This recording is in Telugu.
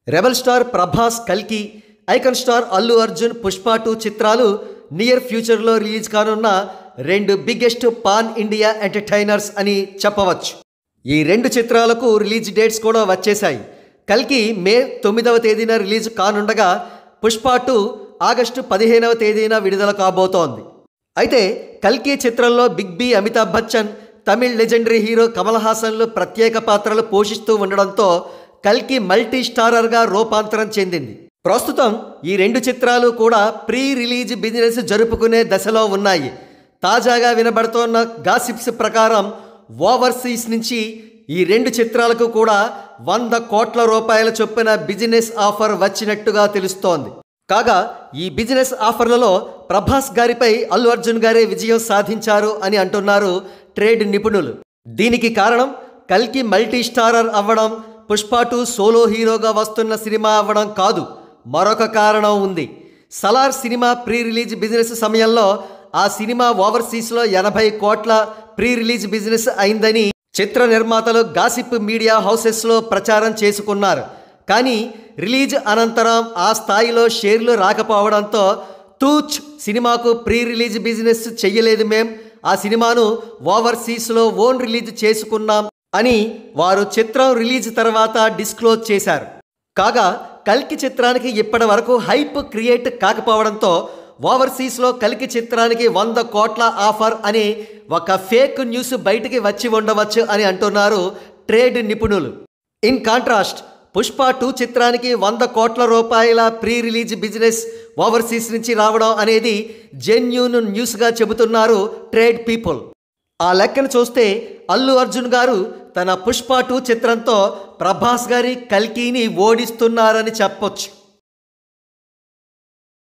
రెబల్ స్టార్ ప్రభాస్ కల్కి icon star Allu Arjun Pushpa two చిత్రాలు నియర్ ఫ్యూచర్లో రిలీజ్ కానున్న రెండు బిగ్గెస్ట్ పాన్ ఇండియా ఎంటర్టైనర్స్ అని చెప్పవచ్చు ఈ రెండు చిత్రాలకు రిలీజ్ డేట్స్ కూడా వచ్చేశాయి కల్కి మే తొమ్మిదవ తేదీన రిలీజ్ కానుండగా పుష్ప టూ ఆగస్టు పదిహేనవ తేదీన విడుదల కాబోతోంది అయితే కల్కి చిత్రంలో big B Amitabh Bachchan Tamil legendary hero Kamal హాసన్లు ప్రత్యేక పాత్రలు పోషిస్తూ ఉండడంతో కల్కి మల్టీ స్టారర్గా రూపాంతరం చెందింది ప్రస్తుతం ఈ రెండు చిత్రాలు కూడా ప్రీ రిలీజ్ బిజినెస్ జరుపుకునే దశలో ఉన్నాయి తాజాగా వినబడుతోన్న గాసిప్స్ ప్రకారం ఓవర్సీస్ నుంచి ఈ రెండు చిత్రాలకు కూడా వంద కోట్ల రూపాయల చొప్పున బిజినెస్ ఆఫర్ వచ్చినట్టుగా తెలుస్తోంది కాగా ఈ బిజినెస్ ఆఫర్లలో ప్రభాస్ గారిపై అల్లు అర్జున్ గారే విజయం సాధించారు అని అంటున్నారు ట్రేడ్ నిపుణులు దీనికి కారణం కల్కి మల్టీ స్టారర్ అవ్వడం పుష్ప టూ సోలో హీరోగా వస్తున్న సినిమా అవ్వడం కాదు మరొక కారణం ఉంది Salaar cinema pre release business సమయంలో ఆ సినిమా ఓవర్సీస్లో ఎనభై కోట్ల ప్రీ రిలీజ్ బిజినెస్ అయిందని చిత్ర నిర్మాతలు గాసిప్ మీడియా హౌసెస్లో ప్రచారం చేసుకున్నారు కానీ రిలీజ్ అనంతరం ఆ స్థాయిలో షేర్లు రాకపోవడంతో తూచ్ సినిమాకు ప్రీ రిలీజ్ బిజినెస్ చెయ్యలేదు మేం ఆ సినిమాను ఓవర్సీస్లో ఓన్ రిలీజ్ చేసుకున్నాం అని వారు చిత్రం రిలీజ్ తర్వాత డిస్క్లోజ్ చేశారు కాగా కల్కి చిత్రానికి ఇప్పటి వరకు హైప్ క్రియేట్ కాకపోవడంతో ఓవర్సీస్లో కలికి చిత్రానికి వంద కోట్ల ఆఫర్ అని ఒక ఫేక్ న్యూస్ బయటికి వచ్చి ఉండవచ్చు అని అంటున్నారు ట్రేడ్ నిపుణులు ఇన్ కాంట్రాస్ట్ పుష్ప టూ చిత్రానికి వంద కోట్ల రూపాయల ప్రీ రిలీజ్ బిజినెస్ ఓవర్సీస్ నుంచి రావడం అనేది జెన్యూన్ న్యూస్గా చెబుతున్నారు ట్రేడ్ పీపుల్ ఆ లెక్కను చూస్తే అల్లు అర్జున్ గారు తన పుష్ప టూ చిత్రంతో ప్రభాస్ గారి కల్కీని ఓడిస్తున్నారని చెప్పొచ్చు